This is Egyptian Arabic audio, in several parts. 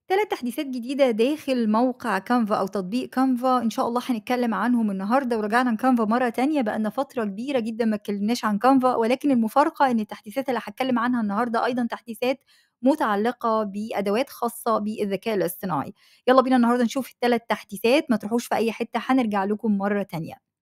3 تحديثات جديدة داخل موقع Canva أو تطبيق Canva إن شاء الله هنتكلم عنهم النهارده، ورجعنا لCanva مرة تانية بقى لنا فترة كبيرة جدًا ما اتكلمناش عن Canva ولكن المفارقة إن التحديثات اللي هاتكلم عنها النهارده أيضًا تحديثات متعلقة بأدوات خاصة بالذكاء الاصطناعي. يالّا بينا النهارده نشوف ال3 تحديثات، ما تروحوش في أي حتة هنرجع لكم مرة تانية.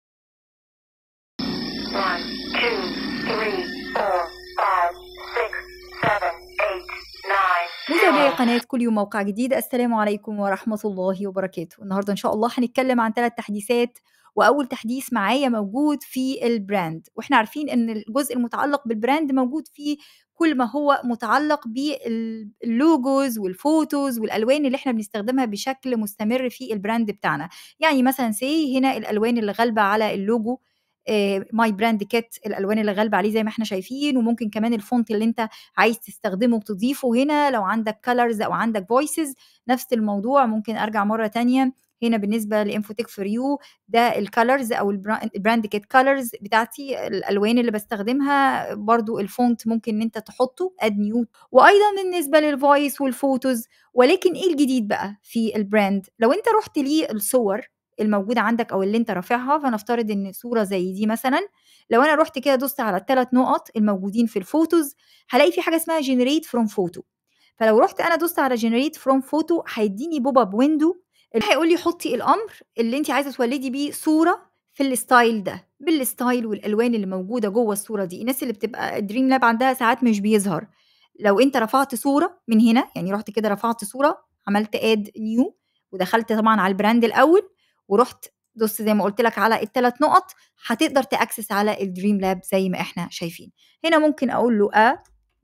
1, 2, 3, 4, 5, 6, 7, 8, 9, متابعي 10. قناة كل يوم موقع جديد، السلام عليكم ورحمة الله وبركاته. النهارده إن شاء الله هنتكلم عن 3 تحديثات، وأول تحديث معايا موجود في الbrand وإحنا عارفين إن الجزء المتعلق بالbrand موجود فيه كل ما هو متعلق بال الlogos والphotos والألوان اللي إحنا بنستخدمها بشكل مستمر في الbrand بتاعنا. يعني مثلًا say هنا الألوان اللي غالبة على الlogo آآ my brand kit الألوان اللي غالبة عليه زي ما إحنا شايفين، وممكن كمان الfont اللي أنت عايز تستخدمه وتضيفه هنا، لو عندك colors أو عندك voices نفس الموضوع. ممكن أرجع مرة تانية هنا بالنسبة لinfotech for you ده الcolors أو البرا الbrand kit colors بتاعتي الألوان اللي باستخدمها، برضه الfont ممكن إن أنت تحطه add new وأيضًا بالنسبة للvoice والphotos ولكن إيه الجديد بقى في الbrand لو أنت رُحت للصور الموجودة عندك أو اللي أنت رافعها، فنفترض إن صورة زي دي مثلًا، لو أنا رُحت كده دوست على ال3 نقط الموجودين في الphotos هالاقي في حاجة اسمها generate from photo فلو رُحت أنا دوست على generate from photo هيدّيني pop up window اللي هيقول لي حطي الأمر اللي أنتِ عايزة تولدي بيه صورة في الstyle ده، بالstyle والألوان اللي موجودة جوه الصورة دي. الناس اللي بتبقى dream lab عندها ساعات مش بيظهر، لو أنت رفعت صورة من هنا، يعني رُحت كده رفعت صورة عملت add new ودخلت طبعًا على الbrand الأول، ورُحت دوست زي ما قُلت لك على ال3 نقط، هتقدر تaccess على الdream lab زي ما إحنا شايفين. هنا ممكن أقول له a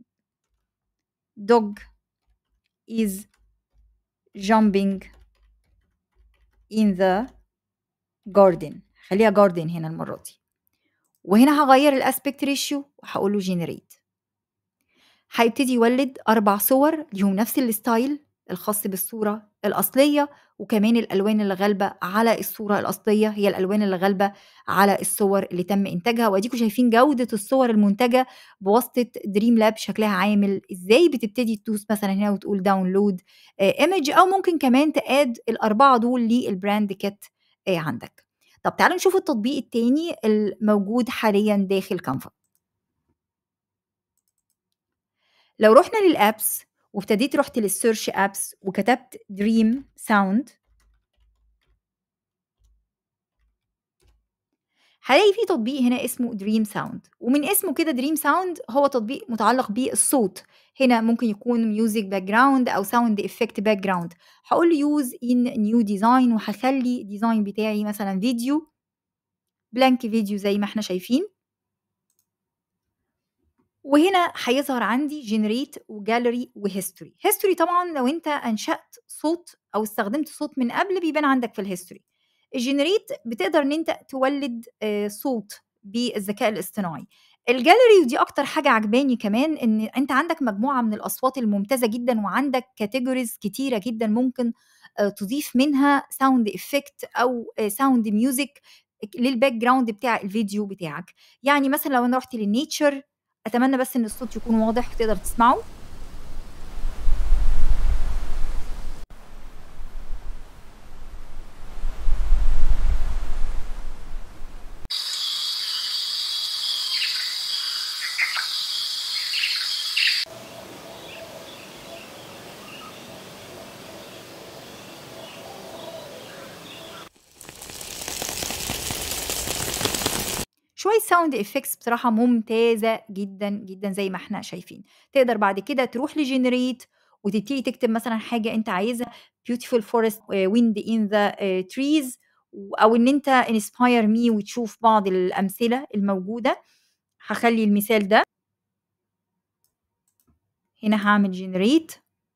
dog is jumping in the garden هاخلّيها garden هنا المرة دي. وهنا هاغيّر الaspect ratio وهاقول له generate. هيبتدي يولِّد 4 صور ليهم نفس الstyle الخاص بالصورة الأصلية، وكمان الألوان اللي غالبة على الصورة الأصلية هي الألوان اللي غالبة على الصور اللي تم إنتاجها، وأديكم شايفين جودة الصور المُنتجة بواسطة dream lab شكلها عامل إزاي. بتبتدي تدوس مثلًا هنا وتقول download آآ image أو ممكن كمان تadd ال4 دول للbrand kit آآ عندك. طب تعالوا نشوف التطبيق التاني الموجود حاليًا داخل Canva. لو رُحنا للapps وابتديت رُحت للsearch apps وكتبت dream sound هالاقي في تطبيق هنا اسمه dream sound ومن اسمه كده dream sound هو تطبيق متعلق بالصوت. هنا ممكن يكون music background أو sound effect background. هاقول له use in new design وهاخلّي الdesign بتاعي مثلًا فيديو blank فيديو زي ما إحنا شايفين. وهنا هيظهر عندي generate وgallery وhistory. history طبعًا لو أنت أنشأت صوت أو استخدمت صوت من قبل بيبان عندك في الhistory. الgenerate بتقدر إن أنت تولِّد آآ صوت بالذكاء الاصطناعي. الgallery ودي أكتر حاجة عاجباني كمان إن أنت عندك مجموعة من الأصوات الممتازة جدًا وعندك categories كتيرة جدًا ممكن آآ تضيف منها sound effect أو آآ sound music للbackground بتاع الفيديو بتاعك. يعني مثلًا لو أنا رُحت للnature أتمنى بس إن الصوت يكون واضح وتقدر تسمعه. شوية sound effects بصراحة ممتازة جدًا، جدًا زي ما إحنا شايفين. تقدر بعد كده تروح لgenerate وتبتدي تكتب مثلًا حاجة أنت عايزها beautiful forest آآ wind in the آآ trees و أو إن أنت inspire me وتشوف بعض الأمثلة الموجودة. هاخلّي المثال ده. هنا هاعمل generate.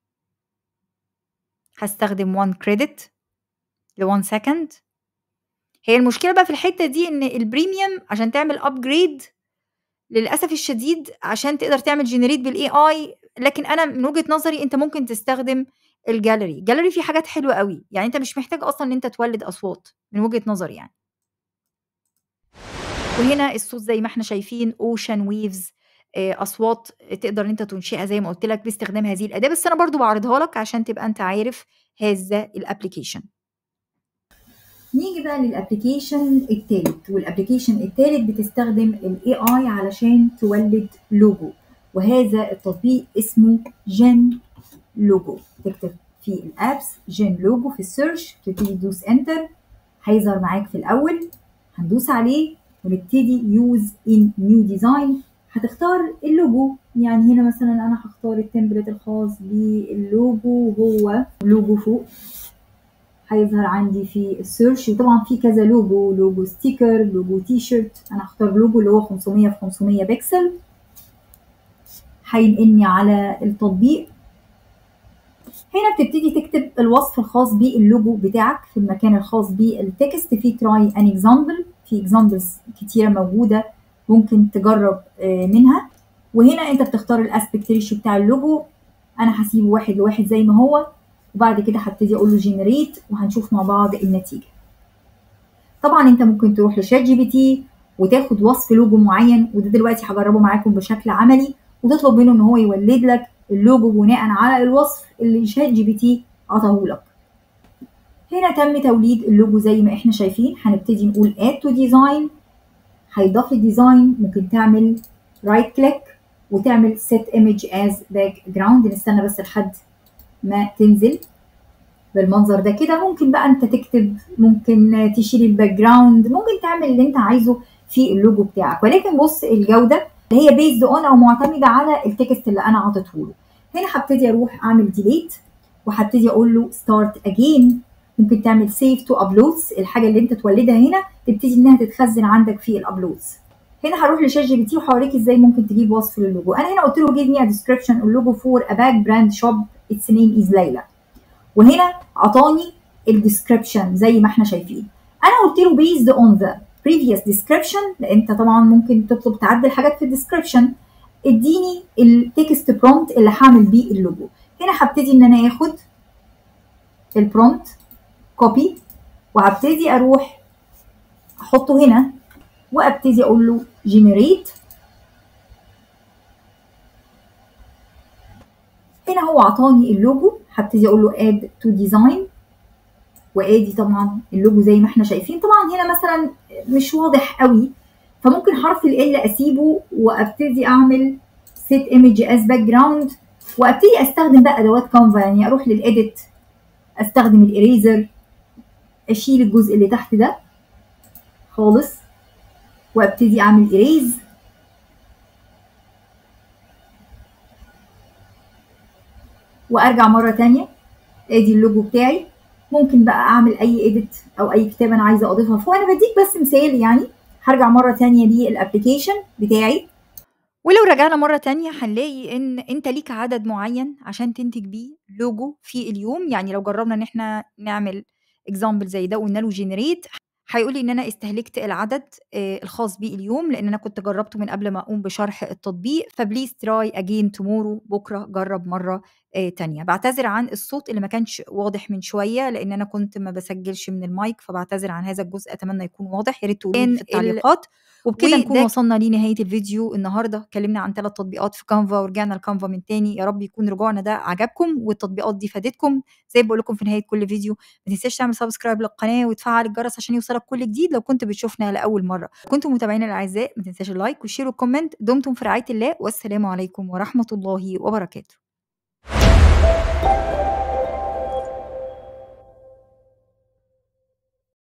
هاستخدم one credit ل1 second. هي المشكلة بقى في الحتة دي إن الpremium عشان تعمل upgrade للأسف الشديد عشان تقدر تعمل generate بالAI لكن أنا من وجهة نظري أنت ممكن تستخدم الgallery. الgallery فيه حاجات حلوة أوي، يعني أنت مش محتاج أصلًا إن أنت تولِّد أصوات من وجهة نظري يعني. وهنا الصوت زي ما إحنا شايفين ocean waves آآ أصوات تقدر إن أنت تنشئها زي ما قُلت لك باستخدام هذه الأداة، بس أنا برضه باعرضها لك عشان تبقى أنت عارف هذا الapplication. نيجي بقى للapplication التالت، والapplication التالت بتستخدم الAI علشان تولِّد logo وهذا التطبيق اسمه Gen Logo تكتب في الapps Gen Logo في الsearch تبتدي تدوس enter هيظهر معاك في الأول هندوس عليه ونبتدي use in new design هتختار اللوجو يعني هنا مثلا أنا هاختار التمبلت الخاص باللوجو وهو لوجو فوق هيظهر عندي في السيرش وطبعا في كذا لوجو لوجو ستيكر لوجو تي شيرت انا هختار لوجو اللي هو 500 في 500 بكسل هينقلني على التطبيق هنا بتبتدي تكتب الوصف الخاص باللوجو بتاعك في المكان الخاص بالتكست في تراي ان اكزامبل في اكزامبلز كتيره موجوده ممكن تجرب منها وهنا انت بتختار الاسبكت ريشيو بتاع اللوجو انا هسيبه واحد لواحد زي ما هو وبعد كده هبتدي اقول له جنريت وهنشوف مع بعض النتيجه طبعا انت ممكن تروح لشات جي بي تي وتاخد وصف لوجو معين وده دلوقتي هجربه معاكم بشكل عملي وتطلب منه ان هو يولد لك اللوجو بناء على الوصف اللي شات جي بي تي عطاهولك هنا تم توليد اللوجو زي ما احنا شايفين هنبتدي نقول add to design هيضاف لي ديزاين ممكن تعمل رايت كليك وتعمل set image as background نستنى بس لحد ما تنزل بالمنظر ده كده ممكن بقى انت تكتب ممكن تشيل الباك جراوند ممكن تعمل اللي انت عايزه في اللوجو بتاعك ولكن بص الجوده اللي هي بيزد اون او معتمده على التكست اللي انا عطيته له هنا هبتدي اروح اعمل ديليت وهبتدي اقول له ستارت اجين ممكن تعمل سيف تو ابلودز الحاجه اللي انت تولدها هنا تبتدي انها تتخزن عندك في الابلودز هنا هروح لشات جي بي تي وهوريك ازاي ممكن تجيب وصف للوجو انا هنا قلت له جيب مي ديسكربشن اللوجو فور ا باك براند شوب اتس نيم از ليلى وهنا عطاني الديسكربشن زي ما احنا شايفين انا قلت له بيزد اون ذا previous description لان انت طبعا ممكن تطلب تعدل حاجات في الديسكربشن اديني التكست برومبت اللي هعمل بيه اللوجو هنا هبتدي ان انا اخد البرومبت كوبي وهبتدي اروح احطه هنا وابتدي اقول له جنريت هنا هو عطاني اللوجو هبتدي اقول له اد تو ديزاين وادي طبعا اللوجو زي ما احنا شايفين طبعا هنا مثلا مش واضح قوي فممكن حرف ال اسيبه وابتدي اعمل set image as background وابتدي استخدم بقى ادوات كانفا يعني اروح للاديت استخدم الاريزر اشيل الجزء اللي تحت ده خالص وابتدي اعمل اريز وارجع مره تانية ادي اللوجو بتاعي ممكن بقى اعمل اي اديت او اي كتابه انا عايزه اضيفها فوق انا بديك بس مثال يعني هرجع مره تانية للابلكيشن بتاعي ولو رجعنا مرة تانية هنلاقي إن أنت ليك عدد معين عشان تنتج بيه لوجو في اليوم يعني لو جربنا إن إحنا نعمل اكزامبل زي ده وقلنا له جنريت هيقول لي ان انا استهلكت العدد آه، الخاص بيه اليوم لان انا كنت جربته من قبل ما اقوم بشرح التطبيق فبليز تراي اجين تومورو بكره جرب مره آه، تانية بعتذر عن الصوت اللي ما كانش واضح من شويه لان انا كنت ما بسجلش من المايك فبعتذر عن هذا الجزء اتمنى يكون واضح يا ريت تقولوا لي في التعليقات وبكده نكون وده- وصلنا لنهايه الفيديو النهارده اتكلمنا عن ثلاث تطبيقات في كانفا ورجعنا لكانفا من تاني يا رب يكون رجوعنا ده عجبكم والتطبيقات دي فادتكم زي ما بقول لكم في نهايه كل فيديو ما تنساش تعمل سبسكرايب للقناه وتفعل الجرس عشان يوصلك كل جديد لو كنت بتشوفنا لاول مره كنتم متابعينا الاعزاء ما تنساش اللايك والشير والكومنت دمتم في رعايه الله والسلام عليكم ورحمه الله وبركاته